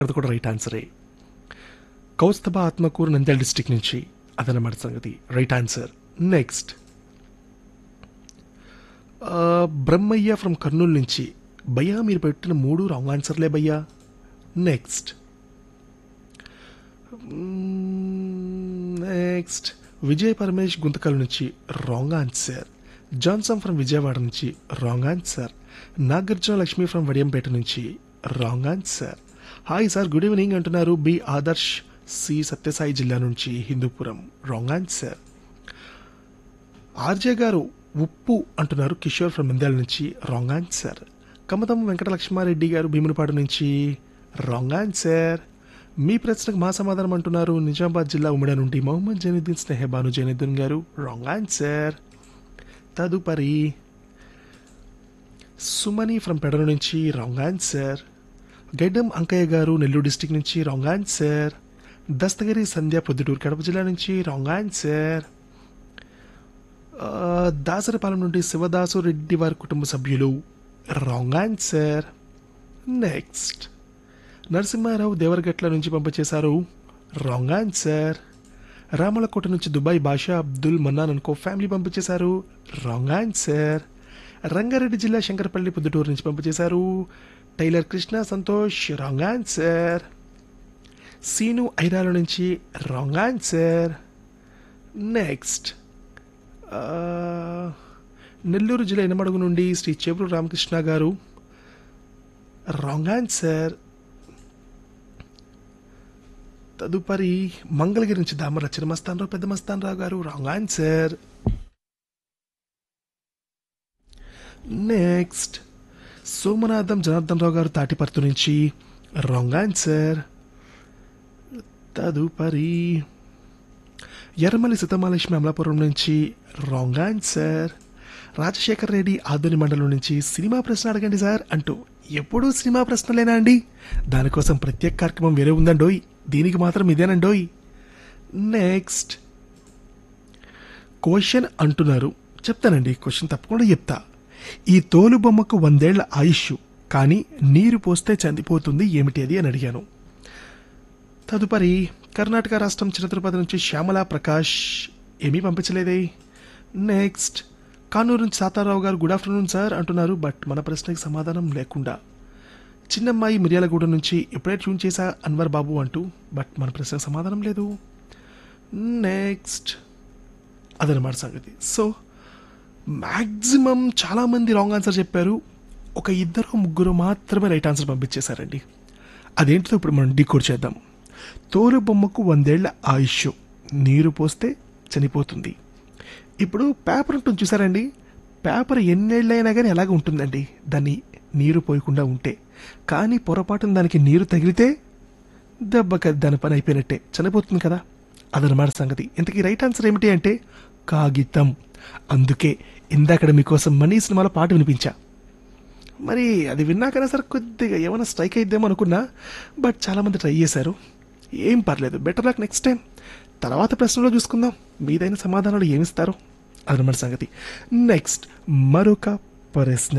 అది కూడా రైట్ ఆన్సరే కౌస్తభ ఆత్మకూరు నంద్యాల డిస్టిక్ నుంచి అదనమాట సంగతి right answer next Brahmaiah from Kurnool నుంచి భయ్యా మీరు పెట్టిన మూడు రాంగ్ ఆన్సర్లే భయ్యా నెక్స్ట్ నెక్స్ట్ విజయ్ పరమేష్ గుంతకల్ నుంచి wrong answer Johnson from Vijayawada నుంచి wrong answer Nagarjuna Lakshmi from Vadiyampeta నుంచి wrong answer hi sir good evening అంటున్నారు బి ఆదర్శ్ సి సత్యసాయి జిల్లా నుంచి హిందూపురం రాంగ్ ఆన్సర్ ఆర్జే గారు ఉప్పు అంటున్నారు కిషోర్ ఫ్రమ్ ఇందాల నుంచి రాంగ్ ఆన్సర్ కమతం వెంకట లక్ష్మారెడ్డి గారు భీమునిపాడు నుంచి రాంగ్ ఆన్సర్ మీ ప్రశ్నకు మా సమాధానం అంటున్నారు నిజామాబాద్ జిల్లా ఉమ్మడి నుండి మొహమ్మద్ జైనుద్దీన్ స్నేహబాను జైనుద్దీన్ గారు రాంగ్ ఆన్సర్ తదుపరి సుమని ఫ్రమ్ పెడల నుంచి wrong answer Gaddam Ankaiah garu Nellore district నుంచి రాంగ్ ఆన్సర్ దస్తగిరి సంధ్య ప్రొద్దుటూరు కడప జిల్లా నుంచి రాంగ్ ఆన్సర్ ఆ, దాసరపాలెం నుండి శివదాసు రెడ్డి వారి కుటుంబ సభ్యులు wrong answer next Narasimha Rao Devaragatla నుంచి పంపించేశారు రాంగ్ ఆన్సర్ రామలకోట నుంచి దుబాయ్ బాషా అబ్దుల్ మన్నాన్ అనుకో ఫ్యామిలీ పంపించేశారు రాంగ్ ఆన్సర్ రంగారెడ్డి జిల్లా శంకరపల్లి పొద్దుటూరు నుంచి పంపించేశారు tailor Krishna Santosh wrong answer Seenu Irala నుంచి రాంగ్ ఆన్సర్ నెక్స్ట్ ఆ, నెల్లూరు జిల్లా ఎనమడుగు నుండి శ్రీ చేపూరు రామకృష్ణ గారు రాంగ్ ఆన్సర్ తదుపరి మంగళగిరి నుంచి దామర చిన్న మస్తానరావు పెద్ద Mastan Rao garu wrong answer next Somanatham Janardhan Rao garu Tatiparthi నుంచి రాంగ్ ఆన్సర్ తదుపరి ఎర్రమల్లి సీతమాలక్ష్మి అమలాపురం నుంచి రాంగ్ ఆన్సర్ రాజశేఖర్ రెడ్డి ఆధుని మండలం నుంచి సినిమా ప్రశ్న అడగండి సార్ అంటూ ఎప్పుడూ సినిమా ప్రశ్నలేనా అండి దానికోసం ప్రత్యేక కార్యక్రమం వేరే ఉందండోయ్ దీనికి మాత్రం ఇదేనండోయ్ నెక్స్ట్ క్వశ్చన్ అంటున్నారు చెప్తానండి క్వశ్చన్ తప్పకుండా చెప్తా ఈ తోలు బొమ్మకు వందేళ్ల ఆయుష్ కానీ నీరు పోస్తే చందిపోతుంది ఏమిటి అది అని అడిగాను తదుపరి కర్ణాటక రాష్ట్రం చిరతిరుపతి నుంచి శ్యామల ప్రకాష్ ఏమీ పంపించలేదే నెక్స్ట్ కానూరు నుంచి Sata Rao garu good afternoon sir అంటున్నారు బట్ మన ప్రశ్నకి సమాధానం లేకుండా చిన్నమ్మాయి మిర్యాలగూడ నుంచి ఎప్పుడే ట్యూన్ చేశా అన్వర్ బాబు అంటూ బట్ మన ప్రశ్నకు సమాధానం లేదు నెక్స్ట్ అదనమాట సంగతి సో మ్యాక్సిమం చాలామంది రాంగ్ ఆన్సర్ చెప్పారు ఒక ఇద్దరు ముగ్గురు మాత్రమే రైట్ ఆన్సర్ పంపించేశారండి అదేంటిదో ఇప్పుడు మనం డీకోడ్ చేద్దాం తోలు బొమ్మకు వందేళ్ల ఆయుష్ నీరు పోస్తే చనిపోతుంది ఇప్పుడు పేపర్ ఉంటుంది చూసారండి పేపర్ ఎన్నేళ్ళైనా కానీ అలాగే ఉంటుందండి దాన్ని నీరు పోయకుండా ఉంటే కానీ పొరపాటున దానికి నీరు తగిలితే దెబ్బకి దాని పని అయిపోయినట్టే చనిపోతుంది కదా అదనమాట సంగతి ఇంతకీ రైట్ ఆన్సర్ ఏమిటి అంటే కాగితం అందుకే ఇందాకడ మీకోసం మనీ సినిమాలో పాట వినిపించా మరి అది విన్నాకనే సరే కొద్దిగా ఏమైనా స్ట్రైక్ అయిద్దేమో అనుకున్నా బట్ చాలామంది ట్రై చేశారు ఏం పర్లేదు బెటర్ లక్ నెక్స్ట్ టైం తర్వాత ప్రశ్నలో చూసుకుందాం మీదైన సమాధానాలు ఏమిస్తారు అదనమాట సంగతి నెక్స్ట్ మరొక ప్రశ్న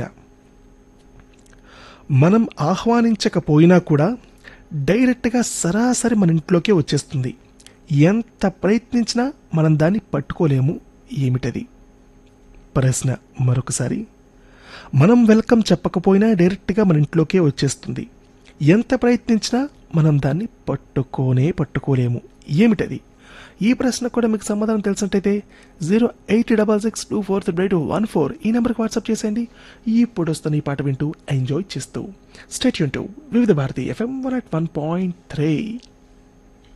మనం ఆహ్వానించకపోయినా కూడా డైరెక్ట్గా సరాసరి మన ఇంట్లోకే వచ్చేస్తుంది ఎంత ప్రయత్నించినా మనం దాన్ని పట్టుకోలేము ఏమిటది ప్రశ్న మరొకసారి మనం వెల్కమ్ చెప్పకపోయినా డైరెక్ట్గా మన ఇంట్లోకే వచ్చేస్తుంది ఎంత ప్రయత్నించినా మనం దాన్ని పట్టుకోనే పట్టుకోలేము ఏమిటది ఈ ప్రశ్న కూడా మీకు సమాధానం తెలిసినట్టయితే zero eight double six two four three two one four ఈ నెంబర్కి వాట్సాప్ చేసేయండి ఇప్పుడు వస్తున్న ఈ పాట వింటూ ఎంజాయ్ చేస్తూ state to Vividh Bharati FM one at one point three